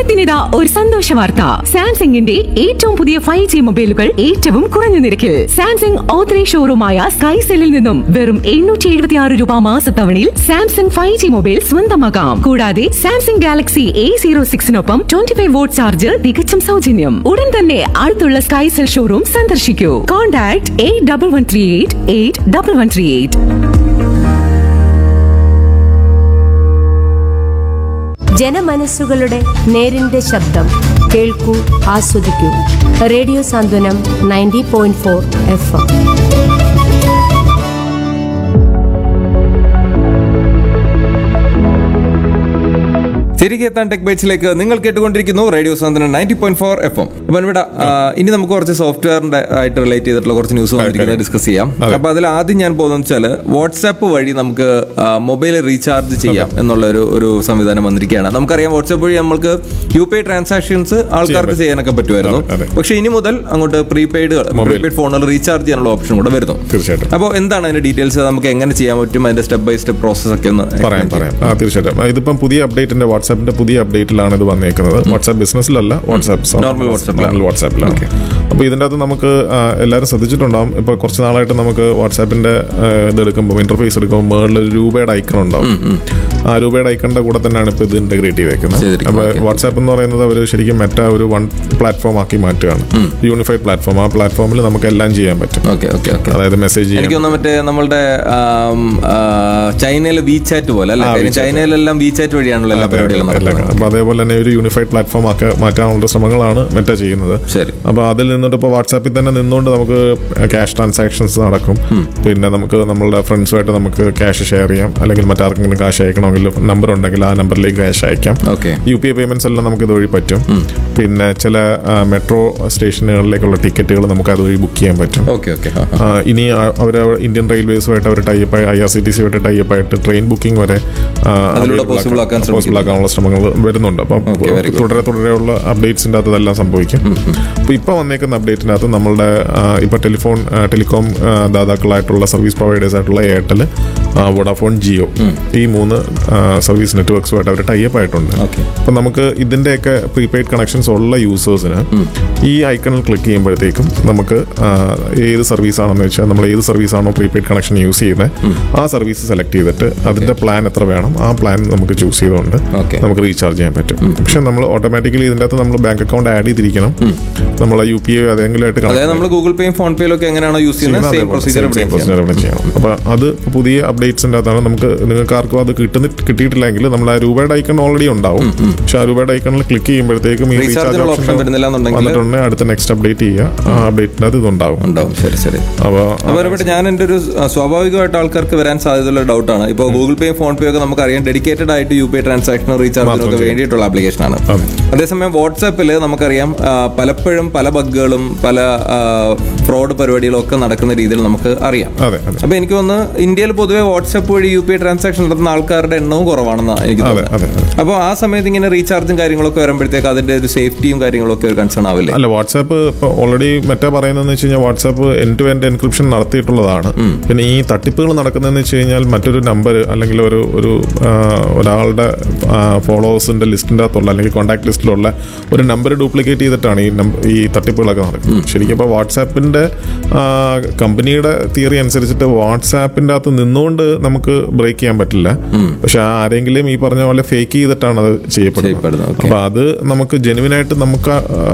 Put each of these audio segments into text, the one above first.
ഓണത്തിനിതാ ഒരു സന്തോഷ വാർത്ത സാംസങ്ങിന്റെ ഏറ്റവും പുതിയ ഫൈവ് ജി മൊബൈലുകൾ ഏറ്റവും കുറഞ്ഞ നിരക്കിൽ സാംസങ് ഓത്തറൈസ് ഷോറൂമായ സ്കൈസെല്ലിൽ നിന്നും വെറും എണ്ണൂറ്റി എഴുപത്തി ആറ് രൂപ മാസത്തവണയിൽ സാംസങ് ഫൈവ് ജി മൊബൈൽ സ്വന്തമാക്കാം കൂടാതെ സാംസങ് ഗാലക്സി എ സീറോ സിക്സിനൊപ്പം ട്വന്റി ഫൈവ് വോട്ട് ചാർജ് തികച്ചും സൗജന്യം ഉടൻ തന്നെ അടുത്തുള്ള സ്കൈസെൽ ഷോറൂം സന്ദർശിക്കൂ contact eight double one three eight eight double one three eight ജനമനസ്സുകളുടെ നേരിന്റെ ശബ്ദം കേൾക്കൂ ആസ്വദിക്കൂ radio Santhwanam ninety point four F M തിരികെ എത്താൻ ടെക് ബൈറ്റ്സിലേക്ക് നിങ്ങൾ കേട്ടുകൊണ്ടിരിക്കുന്നു radio Santhwanam ninety point four F M അപ്പൊ ഇവിടെ ആ, ഇനി നമുക്ക് കുറച്ച് സോഫ്റ്റ്വെയറിന്റെ ആയിട്ട് റിലേറ്റ് ചെയ്തിട്ടുള്ള കുറച്ച് ന്യൂസ് വന്നിരിക്കുന്നത് ഡിസ്കസ് ചെയ്യാം അപ്പൊ അതിൽ ആദ്യം ഞാൻ പോകുന്നത് വെച്ചാൽ വാട്സാപ്പ് വഴി നമുക്ക് മൊബൈൽ റീചാർജ് ചെയ്യാം എന്നുള്ള ഒരു ഒരു സംവിധാനം വന്നിരിക്കുകയാണ് നമുക്കറിയാം വാട്സാപ്പ് വഴി നമുക്ക് യു പി ഐ ട്രാൻസാക്ഷൻസ് ആൾക്കാർക്ക് ചെയ്യാനൊക്കെ പറ്റുമായിരുന്നു അതെ. പക്ഷെ ഇനി മുതൽ അങ്ങോട്ട് പ്രീപെയ്ഡ് പ്രീപെയ്ഡ് ഫോണുകൾ റീചാർജ് ചെയ്യാനുള്ള ഓപ്ഷൻ കൂടെ വരുന്നു തീർച്ചയായിട്ടും അപ്പോൾ എന്താണ് അതിന്റെ ഡീറ്റെയിൽസ് നമുക്ക് എങ്ങനെ ചെയ്യാൻ പറ്റും അതിന്റെ സ്റ്റെപ്പ് ബൈ സ്റ്റെപ്പ് പ്രോസസ് ഒക്കെ ഒന്ന് പറയാം പറയാം ആ തീർച്ചയായിട്ടും ആ, ഇതിപ്പം പുതിയ അപ്ഡേറ്റിന്റെ വാട്സാപ്പിന്റെ പുതിയ അപ്ഡേറ്റിലാണ് ഇത് വന്നേക്കുന്നത് വാട്സാപ്പ് ബിസിനസ്സിലല്ല വാട്സാപ്പ് Normal WhatsApp ലാണ്. നോർമൽ വാട്സാപ്പിലാണ് അപ്പോൾ ഇതിൻ്റെ അകത്ത് നമുക്ക് ആ, എല്ലാവരും ശ്രദ്ധിച്ചിട്ടുണ്ടാവും ഇപ്പോൾ കുറച്ച് നാളായിട്ട് നമുക്ക് വാട്സാപ്പിന്റെ ആ, ഇത് എടുക്കുമ്പോൾ ഇന്റർഫേസ് എടുക്കുമ്പോൾ മുകളിൽ ഒരു രൂപയുടെ ഐക്കൺ ഉണ്ടാവും ആ രൂപയുടെ ഐക്കണിന്റെ കൂടെ തന്നെയാണ് ഇപ്പോൾ ഇത് ഇന്റഗ്രേറ്റ് ചെയ്തേക്കുന്നത് ചെയ്തിരിക്കുന്നത്. അപ്പോൾ വാട്സാപ്പ് എന്ന് പറയുന്നത് അവർ ശരിക്കും മെറ്റ ഒരു വൺ പ്ലാറ്റ്ഫോം ആക്കി മാറ്റുകയാണ് യൂണിഫൈഡ് പ്ലാറ്റ്ഫോം ആ പ്ലാറ്റ്ഫോമിൽ നമുക്ക് എല്ലാം ചെയ്യാൻ പറ്റും ഓക്കെ ഓക്കെ ഓക്കെ അതായത് മെസ്സേജ് ചെയ്യാൻ എനിക്ക് തോന്നുന്നു മറ്റേ നമ്മളുടെ ചൈനയിലെ വി ചാറ്റ് പോലെ അല്ലെ ആ, കാര്യം WeChat. ചൈനയിലെല്ലാം വി ചാറ്റ് വഴിയാണല്ലോ എല്ലാ പരിപാടികളും എല്ലാം നടക്കുന്നത് അപ്പൊ അതേപോലെ തന്നെ ഒരു യൂണിഫൈഡ് പ്ലാറ്റ്ഫോം ആക്കി മാറ്റാനുള്ള ശ്രമങ്ങളാണ് മെറ്റ ചെയ്യുന്നത് ശരി. അപ്പൊ അതിൽ നിന്നിട്ട് ഇപ്പോൾ വാട്സാപ്പിൽ തന്നെ നിന്നുകൊണ്ട് നമുക്ക് ക്യാഷ് ട്രാൻസാക്ഷൻസ് നടക്കും പിന്നെ നമുക്ക് നമ്മളുടെ ഫ്രണ്ട്സുമായിട്ട് നമുക്ക് ക്യാഷ് ഷെയർ ചെയ്യാം അല്ലെങ്കിൽ മറ്റാർക്കെങ്കിലും കാശ് അയക്കണമെങ്കിൽ നമ്പർ ഉണ്ടെങ്കിൽ ആ നമ്പറിലേക്ക് ക്യാഷ് അയക്കാം Okay. U P I payments എല്ലാം നമുക്ക് ഇതുവഴി പറ്റും പിന്നെ ചില മെട്രോ സ്റ്റേഷനുകളിലേക്കുള്ള ടിക്കറ്റുകൾ നമുക്ക് അതുവഴി ബുക്ക് ചെയ്യാൻ പറ്റും ഓക്കെ ഓക്കെ ആ, ഇനി അവർ ഇന്ത്യൻ റെയിൽവേസുമായിട്ട് അവർ type I R C T സിയുമായിട്ട് ടൈപ്പ് ആയിട്ട് ട്രെയിൻ ബുക്കിംഗ് വരെ ആ, അതിലൂടെ available possible ആക്കാൻ ശ്രമിക്കും. possible ആക്കാനുള്ള ശ്രമങ്ങൾ വരുന്നുണ്ട് അപ്പം Okay, very good. തുടരെ തുടരെയുള്ള അപ്ഡേറ്റ്സിൻ്റെ അകത്ത് ഇതെല്ലാം സംഭവിക്കും അപ്പോൾ ഇപ്പോൾ വന്നേക്കുന്ന അപ്ഡേറ്റിൻ്റെ അകത്ത് നമ്മളുടെ ഇപ്പോൾ ടെലിഫോൺ ടെലികോം ദാതാക്കളായിട്ടുള്ള സർവീസ് പ്രൊവൈഡേഴ്സ് ആയിട്ടുള്ള എയർടെൽ വോഡാഫോൺ ജിയോ ഈ മൂന്ന് സർവീസ് നെറ്റ്വർക്ക്സുമായിട്ട് അവർ ടൈപ്പ് ആയിട്ടുണ്ട് Okay. അപ്പം നമുക്ക് ഇതിൻ്റെയൊക്കെ പ്രീപെയ്ഡ് കണക്ഷൻസ് ഉള്ള യൂസേഴ്സിന് ഈ ഐക്കണിൽ ക്ലിക്ക് ചെയ്യുമ്പോഴത്തേക്കും നമുക്ക് ആ, ഏത് സർവീസ് ആണെന്ന് വെച്ചാൽ നമ്മൾ ഏത് സർവീസ് ആണോ പ്രീപെയ്ഡ് കണക്ഷൻ യൂസ് ചെയ്യുന്നത് ആ സർവീസ് സെലക്ട് ചെയ്തിട്ട് അതിന്റെ പ്ലാൻ എത്ര വേണം ആ പ്ലാൻ നമുക്ക് ചൂസ് ചെയ്തുകൊണ്ട് Okay. നമുക്ക് റീചാർജ് ചെയ്യാൻ പറ്റും പക്ഷെ നമ്മൾ ഓട്ടോമാറ്റിക്കലി ഇതിൻ്റെ അകത്ത് നമ്മൾ ബാങ്ക് അക്കൗണ്ട് ആഡ് ചെയ്തിരിക്കണം നമ്മൾ യു പി ഐ ഏതെങ്കിലും ആയിട്ട് അതായത് നമ്മൾ ഗൂഗിൾ പേയും ഫോൺ പേയിലും ഒക്കെ എങ്ങനെയാണോ യൂസ് ചെയ്യുന്നത് സെയിം പ്രൊസീജിയർ ഇവിടെ പ്രൊസീജിയർ ഇവിടെ ചെയ്യണം അപ്പൊ അത് പുതിയ അപ്ഡേറ്റ്സിന്റെ അകത്താണ് നമുക്ക് നിങ്ങൾക്ക് ആർക്കും അത് കിട്ടുന്ന കിട്ടിയിട്ടില്ലെങ്കിൽ നമ്മൾ ആ രൂപയുടെ ഐക്കൺ ഓൾറെഡി ഉണ്ടാവും പക്ഷെ ആ രൂപയുടെ ഐക്കണിൽ ക്ലിക്ക് ചെയ്യുമ്പോഴത്തേക്കും ഈ Recharge റീചാർജ് നുള്ള ഓപ്ഷൻ option വരുന്നില്ല എന്നുണ്ടെങ്കിൽ വന്നിട്ടുണ്ടെങ്കിൽ അടുത്ത നെക്സ്റ്റ് അപ്ഡേറ്റ് ചെയ്യുക ആ അപ്ഡേറ്റിന്റെ അത് ഇതുണ്ടാവും ഉണ്ടാവും ശരി ശരി അപ്പൊ അതുപോലെ ഇവിടെ ഞാൻ എൻ്റെ ഒരു ആ, സ്വാഭാവികമായിട്ട് ആൾക്കാർക്ക് വരാൻ സാധ്യതയുള്ള ഡൗട്ടാണ് ഇപ്പോൾ ഗൂഗിൾ പേ ഫോൺ പേ ഒക്കെ നമുക്കറിയാം ഡെഡിക്കേറ്റഡ് ആയിട്ട് യു പി ഐ ട്രാൻസാക്ഷനും റീചാർജിനും ഒക്കെ വേണ്ടിയിട്ടുള്ള ആപ്ലിക്കേഷൻ ആണ് അതെ. അതേസമയം വാട്സാപ്പിൽ നമുക്കറിയാം ആ, പലപ്പോഴും പല ബഗ്ഗുകളും പല ഫ്രോഡ് പരിപാടികളും ഒക്കെ നടക്കുന്ന രീതിയിൽ നമുക്ക് അറിയാം അതെ അതെ അപ്പൊ എനിക്ക് തോന്നുന്നു ഇന്ത്യയിൽ പൊതുവെ വാട്സാപ്പ് വഴി യു പി ഐ ട്രാൻസാക്ഷൻ നടത്തുന്ന ആൾക്കാരുടെ എണ്ണവും കുറവാണെന്നാണ് എനിക്ക് അതെ തോന്നുന്നത് അതെ അതെ അപ്പോൾ ആ സമയത്ത് ഇങ്ങനെ റീചാർജും കാര്യങ്ങളൊക്കെ വരുമ്പോഴത്തേക്ക് അതിന്റെ ഒരു സേഫ്റ്റിയും കാര്യങ്ങളൊക്കെ ഒരു കൺസേൺ ആവില്ലേ അല്ല വാട്സാപ്പ് ഇപ്പോൾ ഓൾറെഡി മറ്റേ പറയുന്നതെന്ന് വെച്ച് കഴിഞ്ഞാൽ WhatsApp end to end encryption നടത്തിയിട്ടുള്ളതാണ് പിന്നെ ഈ തട്ടിപ്പുകൾ നടക്കുന്നതെന്ന് വെച്ച് കഴിഞ്ഞാൽ മറ്റൊരു നമ്പർ അല്ലെങ്കിൽ ഒരു ഒരു ആ, ഒരാളുടെ ഫോളോവേഴ്സിന്റെ ലിസ്റ്റിന്റെ അകത്തുള്ള അല്ലെങ്കിൽ കോൺടാക്ട് ലിസ്റ്റിലുള്ള ഒരു നമ്പർ ഡ്യൂപ്ലിക്കേറ്റ് ചെയ്തിട്ടാണ് ഈ നമ്പ- ഈ തട്ടിപ്പുകളൊക്കെ നടക്കുന്നത് ശരിക്കും ഇപ്പോൾ വാട്സാപ്പിന്റെ ആ, കമ്പനിയുടെ തിയറി അനുസരിച്ചിട്ട് വാട്സാപ്പിന്റെ അകത്ത് നിന്നുകൊണ്ട് നമുക്ക് ബ്രേക്ക് ചെയ്യാൻ പറ്റില്ല പക്ഷെ ആരെങ്കിലും ഈ പറഞ്ഞ പോലെ ഫേക്ക് ചെയ്തിട്ടാണ് അത് ചെയ്യപ്പെടുന്നത് ചെയ്യപ്പെടുന്നത്, okay. അപ്പൊ അത് നമുക്ക് ജെനുവിൻ ആയിട്ട് നമുക്ക്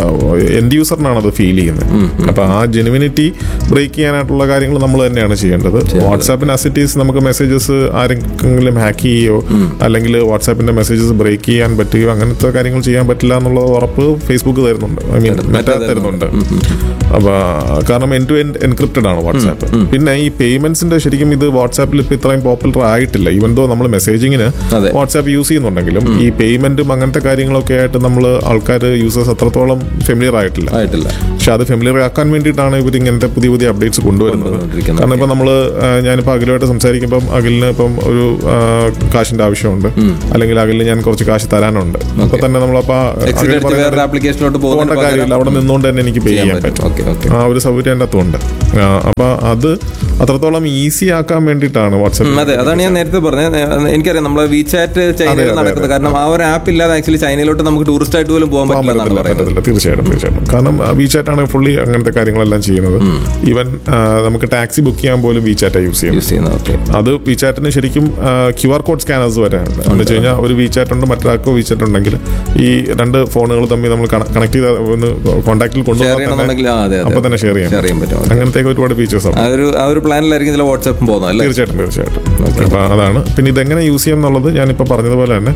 എൻഡ് യൂസറിനാണ് അത് ഫീൽ ചെയ്യുന്നത് അപ്പൊ ആ ജെനുവിനിറ്റി ബ്രേക്ക് ചെയ്യാനായിട്ടുള്ള കാര്യങ്ങൾ നമ്മൾ തന്നെയാണ് ചെയ്യേണ്ടത് വാട്സാപ്പിന് അസിറ്റീസ് നമുക്ക് മെസ്സേജസ് ആരെങ്കിലും ഹാക്ക് ചെയ്യുകയോ അല്ലെങ്കിൽ വാട്സാപ്പിന്റെ മെസ്സേജസ് ബ്രേക്ക് ചെയ്യാൻ പറ്റുകയോ അങ്ങനത്തെ കാര്യങ്ങൾ ചെയ്യാൻ പറ്റില്ല എന്നുള്ള ഉറപ്പ് ഫേസ്ബുക്ക് തരുന്നുണ്ട് ഐ മീൻ മെറ്റ തരുന്നുണ്ട് അപ്പൊ കാരണം എൻ ടു എൻഡ് എൻക്രിപ്റ്റഡ് ആണ് വാട്സാപ്പ് പിന്നെ ഈ പേയ്മെന്റ്സിന്റെ ശരിക്കും ഇത് വാട്സാപ്പിൽ ഇപ്പൊ ഇത്രയും പോപ്പുലർ ആയിട്ടില്ല ഈവൻ ദോ നമ്മൾ മെസ്സേജിങ്ങിന് അതെ. വാട്സാപ്പ് യൂസ് ചെയ്യുന്നുണ്ടെങ്കിലും ഈ പേയ്മെന്റും അങ്ങനത്തെ കാര്യങ്ങളൊക്കെ ആയിട്ട് നമ്മൾ ആൾക്കാർ യൂസേഴ്സ് അത്രത്തോളം ഫെമിലിയർ ആയിട്ടില്ല ആയിട്ടില്ല പക്ഷെ അത് ഫെമിലിയർ ആക്കാൻ വേണ്ടിയിട്ടാണ് ഇവർ ഇങ്ങനത്തെ പുതിയ പുതിയ അപ്ഡേറ്റ്സ് കൊണ്ടുവരുന്നത് കൊണ്ടുവന്നുകൊണ്ടിരിക്കുന്നത്. കാരണം ഇപ്പൊ നമ്മൾ ഞാനിപ്പോൾ അഖിലുമായിട്ട് സംസാരിക്കുമ്പം അഖിലിന് ഇപ്പം ഒരു ആ, കാശിന്റെ ആവശ്യമുണ്ട് അല്ലെങ്കിൽ അഖിലിന് ഞാൻ കുറച്ച് കാശ് തരാനുണ്ട് അപ്പൊ തന്നെ നമ്മളപ്പോ എക്സിറ്റ് എടുത്ത് വേറൊരു ആപ്ലിക്കേഷനിലോട്ട് പോകേണ്ട പോകുന്ന കാര്യമില്ല അവിടെ നിന്നുകൊണ്ട് തന്നെ എനിക്ക് പേ ചെയ്യാൻ പറ്റും. പറ്റും ഓക്കെ ഓക്കെ ആ ഒരു സൗകര്യം അതിൻ്റെ അകത്തുണ്ട് ആ, അപ്പൊ അത് അത്രത്തോളം ഈസി ആക്കാൻ വേണ്ടിയിട്ടാണ് ഉം, വാട്സാപ്പ് അതെ അതാണ് ഞാൻ നേരത്തെ പറഞ്ഞത് ഏഹ്, എനിക്കറിയാം നമ്മളെ വിചാറ്റ് അതെ, ചൈനയിൽ അതെ, നടക്കുന്നത് കാരണം ആ ഒരു ആപ്പ് ഇല്ലാതെ ആക്ച്വലി ചൈനയിലോട്ട് നമുക്ക് ടൂറിസ്റ്റ് ആയിട്ട് പോലും പോകാൻ പോകാൻ പറ്റില്ല എന്നാണ് പറ്റത്തില്ല, പറയുന്നത് പറ്റത്തില്ല. തീർച്ചയായിട്ടും തീർച്ചയായിട്ടും കാരണം വീചാറ്റ് ആണ് ഫുള്ളി അങ്ങനത്തെ കാര്യങ്ങളെല്ലാം ചെയ്യുന്നത് ഈവൻ നമുക്ക് ടാക്സി ബുക്ക് ചെയ്യാൻ പോലും വീചാറ്റാണ് യൂസ് ചെയ്യുന്നത് യൂസ് ചെയ്യുന്നത് ഓക്കെ അത് വീചാറ്റിന് ശരിക്കും ക്യു ആർ കോഡ് സ്കാനേഴ്സ് വരാനുണ്ട് എന്ന് വെച്ച് കഴിഞ്ഞാൽ ഒരു വീചാറ്റ് ഉണ്ട് മറ്റൊരാൾക്ക് വീചാറ്റ് ഉണ്ടെങ്കിൽ ഈ രണ്ട് ഫോണുകൾ തമ്മിൽ നമ്മൾ കണക്ട് ചെയ്ത് ഒന്ന് കോൺടാക്റ്റിൽ ഷെയർ കൊണ്ടുവന്നാൽ ചെയ്യണമെന്നുണ്ടെങ്കിൽ ആ, അതെ അപ്പൊ അതെ തന്നെ ഷെയർ ചെയ്യാം ഷെയർ ചെയ്യാൻ പറ്റും ഓക്കേ. അങ്ങനത്തെ ഒരുപാട് ഫീച്ചേഴ്സ് ആണ് ആ ഒരു ആ ഒരു പ്ലാനിലായിരിക്കും ഇതിൽ വാട്സാപ്പും പോകുന്നത് അല്ലേ തീർച്ചയായിട്ടും തീർച്ചയായിട്ടും അപ്പൊ അതാണ് പിന്നെ ഇതെങ്ങനെ യൂസ് ചെയ്യാം എന്നുള്ളത് ഞാനിപ്പോ പറഞ്ഞതുപോലെ തന്നെ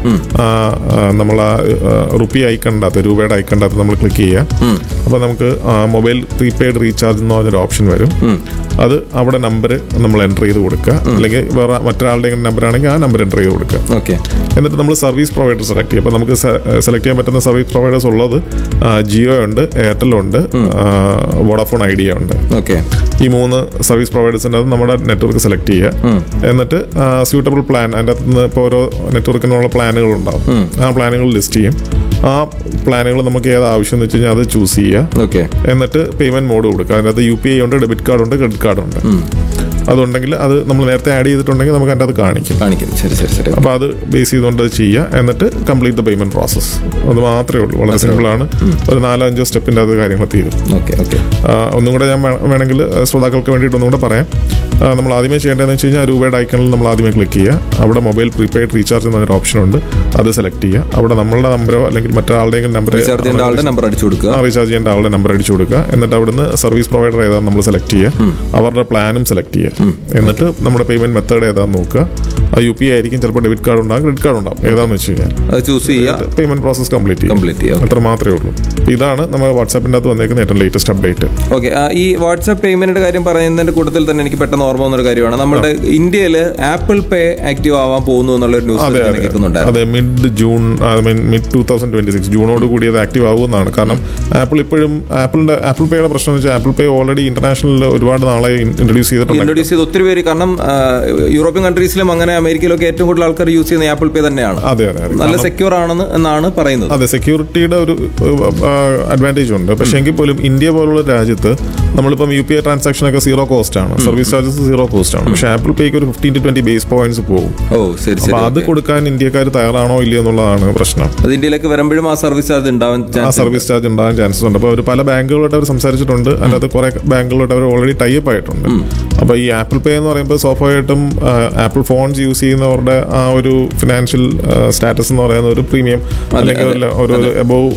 നമ്മൾ ആ റുപ്പി ഐക്കണ്ടാത്ത രൂപയുടെ ഐക്കണ്ടാത്ത നമ്മൾ ക്ലിക്ക് ചെയ്യുക അപ്പൊ നമുക്ക് മൊബൈൽ പ്രീപെയ്ഡ് റീചാർജ് എന്ന് പറഞ്ഞൊരു ഓപ്ഷൻ വരും അത് അവിടെ നമ്പർ നമ്മൾ എൻ്റർ ചെയ്ത് കൊടുക്കുക അല്ലെങ്കിൽ വേറെ മറ്റൊരാളുടെ നമ്പർ ആണെങ്കിൽ ആ നമ്പർ എൻ്റർ ചെയ്ത് കൊടുക്കുക ഓക്കെ എന്നിട്ട് നമ്മൾ സർവീസ് പ്രൊവൈഡർ സെലക്ട് ചെയ്യും അപ്പോൾ നമുക്ക് സെലക്ട് ചെയ്യാൻ പറ്റുന്ന സർവീസ് പ്രൊവൈഡേഴ്സ് ഉള്ളത് ആ, ജിയോ ഉണ്ട് എയർടെൽ ഉണ്ട് വോഡാഫോൺ ഐഡിയ ഉണ്ട് ഓക്കെ ഈ മൂന്ന് സർവീസ് പ്രൊവൈഡേഴ്സിൻ്റെ അത് നമ്മുടെ നെറ്റ്വർക്ക് സെലക്ട് ചെയ്യുക എന്നിട്ട് സ്യൂട്ടബിൾ പ്ലാൻ അതിൻ്റെ അകത്ത് നിന്ന് ഇപ്പോൾ ഓരോ നെറ്റ്വർക്കിനുള്ള പ്ലാനുകൾ ഉണ്ടാവും ആ പ്ലാനുകൾ ലിസ്റ്റ് ചെയ്യും ആ പ്ലാനുകൾ നമുക്ക് ഏത് ആവശ്യം എന്ന് വെച്ച് കഴിഞ്ഞാൽ അത് ചൂസ് ചെയ്യുക ഓക്കെ എന്നിട്ട് പേയ്മെന്റ് മോഡ് കൊടുക്കുക അതിനകത്ത് യു പി ഐ ഉണ്ട് ഡെബിറ്റ് കാർഡ് ഉണ്ട് ക്രെഡിറ്റ് കാർഡ് ഉണ്ട് അതുണ്ടെങ്കിൽ അത് നമ്മൾ നേരത്തെ ആഡ് ചെയ്തിട്ടുണ്ടെങ്കിൽ നമുക്ക് അതിൻ്റെ അത് കാണിക്കും കാണിക്കും ശരി ശരി ശരി അപ്പോൾ അത് ബേസ് ചെയ്തുകൊണ്ട് അത് ചെയ്യുക എന്നിട്ട് കംപ്ലീറ്റ് ദ പേയ്മെന്റ് പ്രോസസ് അത് മാത്രമേ ഉള്ളൂ വളരെ സിമ്പിൾ ആണ് ഒരു നാലോ അഞ്ചോ സ്റ്റെപ്പിൻ്റെ അത് കാര്യങ്ങൾ തീരും ഓക്കെ ഓക്കെ ആ, ഒന്നും കൂടെ ഞാൻ വേ- വേണമെങ്കിൽ ശ്രോതാക്കൾക്ക് വേണ്ടിയിട്ട് ഒന്നും കൂടെ പറയാം ആ, നമ്മൾ ആദ്യമേ ചെയ്യേണ്ടതെന്ന് വെച്ച് കഴിഞ്ഞാൽ രൂപയുടെ ഐക്കണിൽ നമ്മൾ ആദ്യമേ ക്ലിക്ക് ചെയ്യുക അവിടെ മൊബൈൽ പ്രീപെയ്ഡ് റീചാർജ് എന്നൊരു ഓപ്ഷൻ ഉണ്ട് അത് സെലക്ട് ചെയ്യുക അവിടെ നമ്മളുടെ നമ്പറോ അല്ലെങ്കിൽ മറ്റൊരാളുടെയും നമ്പർ റീചാർജ് ചെയ്യേണ്ട ആളുടെ നമ്പർ അടിച്ചു കൊടുക്കുക റീചാർജ് ചെയ്യേണ്ട ആളുടെ നമ്പർ അടിച്ചു കൊടുക്കുക എന്നിട്ട് അവിടുന്ന് സർവീസ് പ്രൊവൈഡർ ഏതാണെന്ന് നമ്മൾ സെലക്ട് ചെയ്യുക അവരുടെ പ്ലാനും സെലക്ട് ചെയ്യുക എന്നിട്ട് നമ്മുടെ പേയ്മെന്റ് മെത്തേഡ് ഏതാണെന്ന് നോക്കുക ആ യു പി ഐ ആയിരിക്കും ചിലപ്പോൾ ഡെബിറ്റ് കാർഡ് ഉണ്ടാകും ക്രെഡിറ്റ് കാർഡ് ഉണ്ടാകും ഏതാണെന്ന് വെച്ച് കഴിഞ്ഞാൽ അത് ചൂസ് ചെയ്യുക പേയ്മെന്റ് പ്രോസസ് കംപ്ലീറ്റ് ചെയ്യും കംപ്ലീറ്റ് ചെയ്യുക അത്ര മാത്രമേ ഉള്ളൂ ഇതാണ് നമ്മൾ വാട്സാപ്പിൻ്റെ അകത്ത് വന്നേക്കുന്ന ഏറ്റവും ലേറ്റസ്റ്റ് അപ്ഡേറ്റ് ഓക്കെ ഈ വാട്സാപ്പ് പേയ്മെന്റിന്റെ കാര്യം പറയുന്നതിന്റെ കൂട്ടത്തിൽ തന്നെ എനിക്ക് പെട്ടെന്ന് ഓർമ്മ വന്ന ഒരു കാര്യമാണ് നമ്മുടെ ഇന്ത്യയിൽ ആപ്പിൾ പേ ആക്റ്റീവ് ആവാൻ പോകുന്നു എന്നുള്ള ഒരു അതെ ന്യൂസ് അതെ കേൾക്കുന്നുണ്ടായിരുന്നു അതെ mid June I mean mid two thousand twenty six ജൂണോട് കൂടി അത് ആക്റ്റീവ് ആവുമെന്നാണ് കാരണം ആപ്പിൾ ഇപ്പോഴും ആപ്പിളിന്റെ ആപ്പിൾ പേയുടെ പ്രശ്നം എന്ന് വെച്ചാൽ ആപ്പിൾ പേ ഓൾറെഡി ഇന്റർനാഷണലിൽ ഒരുപാട് നാളെ ഇൻട്രൊഡ്യൂസ് ചെയ്തിട്ടുണ്ട് ഇൻട്രൊഡ്യൂസ് ചെയ്ത് ഒത്തിരി പേര് കാരണം ആ, യൂറോപ്യൻ കൺട്രീസിലും അങ്ങനെ അമേരിക്കയിലൊക്കെ ഏറ്റവും കൂടുതൽ ആൾക്കാർ യൂസ് ചെയ്യുന്ന ആപ്പിൾ പേ തന്നെയാണ് അതെ അതെ അതെ നല്ല സെക്യൂർ ആണെന്ന് എന്നാണ് പറയുന്നത് അതെ സെക്യൂരിറ്റിയുടെ ഒരു അഡ്വാൻറ്റേജ് ഉണ്ട് പക്ഷേ എങ്കിൽ പോലും ഇന്ത്യ പോലുള്ള രാജ്യത്ത് നമ്മളിപ്പം യു പി ഐ ട്രാൻസാക്ഷൻ ഒക്കെ സീറോ കോസ്റ്റ് ആണ് സർവീസ് ചാർജസ് സീറോ കോസ്റ്റ് ആണ് പക്ഷേ ആപ്പിൾ പേക്ക് ഒരു fifteen to twenty base points പോകും ഓ ശരി ശരി അപ്പൊ അത് okay. കൊടുക്കാൻ ഇന്ത്യക്കാർ തയ്യാറാണോ ഇല്ലയോ എന്നുള്ളതാണ് പ്രശ്നം അത് ഇന്ത്യയിലേക്ക് വരുമ്പോഴും ആ സർവീസ് ചാർജ് ഉണ്ടാവാൻ ആ ചാൻസ് സർവീസ് ചാർജ് ഉണ്ടാകാൻ ചാൻസസ് ഉണ്ട് അപ്പോൾ അവർ പല ബാങ്കുകളായിട്ട് അവർ സംസാരിച്ചിട്ടുണ്ട് അതിനകത്ത് കുറെ ബാങ്കുകളായിട്ട് അവർ ഓൾറെഡി ടൈപ്പ് ആയിട്ടുണ്ട് അപ്പോൾ ഈ ആപ്പിൾ പേ എന്ന് പറയുമ്പോൾ സ്വാഭാവികമായിട്ടും ആപ്പിൾ ഫോൺസ് യൂസ് ചെയ്യുന്നവരുടെ ആ ഒരു ഫിനാൻഷ്യൽ സ്റ്റാറ്റസ് എന്ന് പറയുന്ന ഒരു പ്രീമിയം അല്ലെങ്കിൽ ഒരു- ഒരു എബോവ്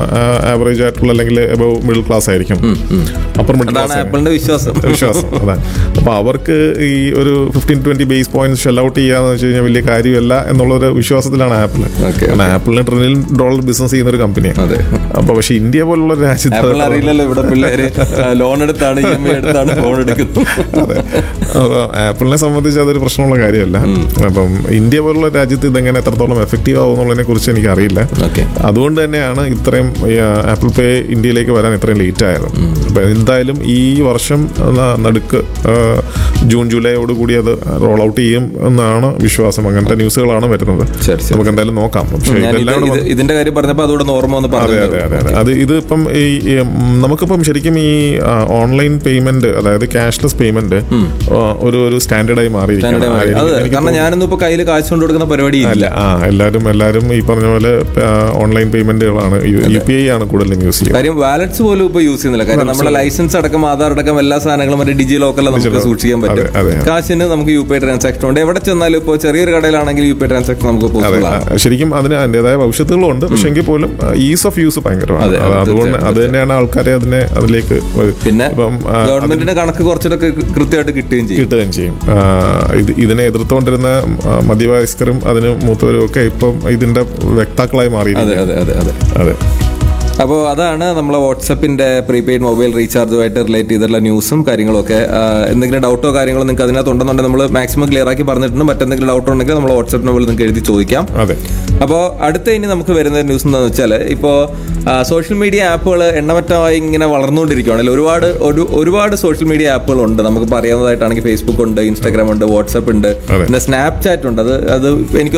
ആവറേജ് ആയിട്ടുള്ള അല്ലെങ്കിൽ എബോവ് മിഡിൽ ക്ലാസ് ആയിരിക്കും അപ്പർ മിഡിൽ അതാണ് ക്ലാസ് ആപ്പിളിന്റെ വിശ്വാസം വിശ്വാസം അതാണ് അപ്പൊ അവർക്ക് ഈ ഒരു fifteen twenty base point shell out ചെയ്യാന്ന് വെച്ച് കഴിഞ്ഞാൽ വലിയ കാര്യമല്ല എന്നുള്ളൊരു വിശ്വാസത്തിലാണ് ആപ്പിൾ Okay, കാരണം ആപ്പിളിന് ട്രില്യൺ ഡോളർ ബിസിനസ് ചെയ്യുന്ന ഒരു കമ്പനിയാണ് അതെ അപ്പൊ പക്ഷെ ഇന്ത്യ പോലുള്ള ഒരു രാജ്യത്ത് ആപ്പിൾ അറിയില്ലല്ലോ ഇവിടെ പിള്ളേര് ലോൺ എടുത്താണ് ഇ എം ഐ എടുത്താണ് ഫോൺ എടുക്കുന്നത് അതെ അപ്പൊ ആപ്പിളിനെ സംബന്ധിച്ച് അതൊരു പ്രശ്നമുള്ള കാര്യമല്ല അപ്പം ഇന്ത്യ പോലുള്ള രാജ്യത്ത് ഇതെങ്ങനെ എത്രത്തോളം എഫക്റ്റീവ് ആവുന്നുള്ളതിനെ കുറിച്ച് എനിക്ക് അറിയില്ല ഓക്കെ അതുകൊണ്ട് തന്നെയാണ് ഇത്രയും ഈ, ആ, ആപ്പിൾ പേ ഇന്ത്യയിലേക്ക് വരാൻ ഇത്രയും ലേറ്റ് ആയത് അപ്പൊ എന്തായാലും ഈ വർഷം ന- നടുക്ക് ആ, ജൂൺ ജൂലൈയോട് കൂടി അത് റോൾ ഔട്ട് ചെയ്യും എന്നാണ് വിശ്വാസം അങ്ങനത്തെ ന്യൂസുകളാണ് വരുന്നത് ശരി, ശരി. നമുക്ക് എന്തായാലും നോക്കാം പക്ഷേ ഞാൻ ഇത് ഇതെല്ലാം കൂടെ ഇത് ഇതിന്റെ കാര്യം പറഞ്ഞപ്പോ അതുകൂടെ ഒന്ന് ഓർമ്മ വന്ന് അതെ പറഞ്ഞു അതെ അതെ അതെ അത് ഇത് ഇപ്പം ഈ ഈ, ഉം, നമുക്കിപ്പം ശരിക്കും ഈ ഓൺലൈൻ പേയ്മെന്റ് അതായത് ക്യാഷ്ലെസ് പേയ്മെന്റ് ഒരു ഒരു സ്റ്റാൻഡേർഡായി മാറിയിരിക്കുകയാണ് അത് എനിക്ക് എനിക്ക് കാരണം ഞാനൊന്നും ഇപ്പൊ കയ്യിൽ കാശ് കൊണ്ട് കൊടുക്കുന്ന പരിപാടി അല്ല ഇല്ല ആ എല്ലാവരും എല്ലാവരും ഈ പറഞ്ഞ പോലെ ഓൺലൈൻ പേയ്മെന്റുകളാണ് യു പി ഐ ആണ് കൂടുതലും യൂസ് ചെയ്യുന്നത് കാര്യം വാലറ്റ്സ് പോലും ഇപ്പൊ യൂസ് ചെയ്യുന്നില്ല കാര്യം നമ്മുടെ ലൈസൻസ് അടക്കം ആധാർ അടക്കം എല്ലാ സാധനങ്ങളും മറ്റേ ഡിജി ലോക്കറിൽ നമുക്ക് Digi സൂക്ഷിക്കാൻ പറ്റും അതെ, അതെ. കാശിന് നമുക്ക് യു പി ഐ ട്രാൻസാക്ഷൻ ഉണ്ട് എവിടെ ചെന്നാലും ഇപ്പോൾ ചെറിയൊരു കടയിലാണെങ്കിൽ യു പി ഐ ട്രാൻസാക്ഷൻ നമുക്ക് അതെ പോസിബിൾ ആ, ആണ് ശരിക്കും അതിന് അതിൻ്റെതായ ഭവിഷ്യത്തുകളും ഉണ്ട് പക്ഷെ എങ്കിൽ പോലും ഈസ് ഓഫ് യൂസ് ഭയങ്കരമാണ് അതെ, അത് അതെ, അതുകൊണ്ട് തീർച്ചയായും, അത് തന്നെയാണ് ആൾക്കാരെ അതിനെ അതിലേക്ക് വ- പിന്നെ ഇപ്പം ആ, ഗവൺമെന്റിന്റെ കണക്ക് കുറച്ചുകൂടെ കൃത്യമായിട്ട് കിട്ടുകയും ചെയ്യും കിട്ടുകയും ചെയ്യും ആ, ഇത് ഇതിനെ എതിർത്തുകൊണ്ടിരുന്ന ആ, മധ്യവയസ്കരും അതിന് മൂത്തവരും ഒക്കെ ഇപ്പം ഇതിന്റെ വ്യക്താക്കളായി മാറി അതെ അതെ അതെ അതെ അതെ അപ്പോൾ അതാണ് നമ്മളെ വാട്സപ്പിന്റെ പ്രീപെയ്ഡ് മൊബൈൽ റീചാർജുമായിട്ട് റിലേറ്റ് ചെയ്തിട്ടുള്ള ന്യൂസും കാര്യങ്ങളും ഒക്കെ ആ, എന്തെങ്കിലും ഡൗട്ടോ കാര്യങ്ങളോ നിങ്ങൾക്ക് അതിനകത്ത് ഉണ്ടെന്നുണ്ടെങ്കിൽ നമ്മൾ മാക്സിമം ക്ലിയർ ആക്കി പറഞ്ഞിട്ടുണ്ട് മറ്റെന്തെങ്കിലും ഡൗട്ട് ഉണ്ടെങ്കിൽ നമ്മൾ വാട്സപ്പ് നമ്പറിൽ നിങ്ങൾക്ക് എഴുതി ചോദിക്കാം അതെ അപ്പോൾ അടുത്ത ഇനി നമുക്ക് വരുന്ന ന്യൂസ് എന്താണെന്ന് വെച്ചാൽ ഇപ്പോൾ സോഷ്യൽ മീഡിയ ആപ്പുകൾ എണ്ണമറ്റമായി ഇങ്ങനെ വളർന്നുകൊണ്ടിരിക്കുകയാണ് അല്ലെ ഒരുപാട് ഒരു ഒരുപാട് സോഷ്യൽ മീഡിയ ആപ്പുകൾ ഉണ്ട് നമുക്കിപ്പോൾ അറിയാവുന്നതായിട്ടാണെങ്കിൽ ഫേസ്ബുക്ക് ഉണ്ട് ഇൻസ്റ്റാഗ്രാം ഉണ്ട് വാട്സപ്പ് ഉണ്ട് അതെ. പിന്നെ സ്നാപ്ചാറ്റ് ഉണ്ട് അത് അത് എനിക്കൊന്ന്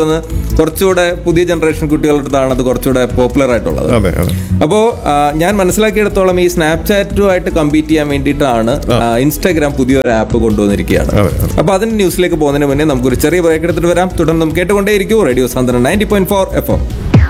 കുറച്ചുകൂടെ പുതിയ ജനറേഷൻ കുട്ടികളുടെ അടുത്താണ് അത് കുറച്ചുകൂടെ പോപ്പുലർ ആയിട്ടുള്ളത് അതെ അതെ അപ്പോ ആ, ഞാൻ മനസ്സിലാക്കിയെടുത്തോളം ഈ സ്നാപ്ചാറ്റുമായിട്ട് കമ്പീറ്റ് ചെയ്യാൻ വേണ്ടിയിട്ടാണ് ആ, ഇൻസ്റ്റാഗ്രാം പുതിയൊരു ആപ്പ് കൊണ്ടുവന്നിരിക്കുകയാണ് അതെ, അതെ. അപ്പൊ അതിന്റെ ന്യൂസിലേക്ക് പോകുന്നതിന് മുന്നേ നമുക്കൊരു ചെറിയ ബ്രേക്ക് എടുത്തിട്ട് വരാം തുടർന്ന് നമുക്ക് കേട്ടുകൊണ്ടേയിരിക്കും radio Santhwanam ninety point four F M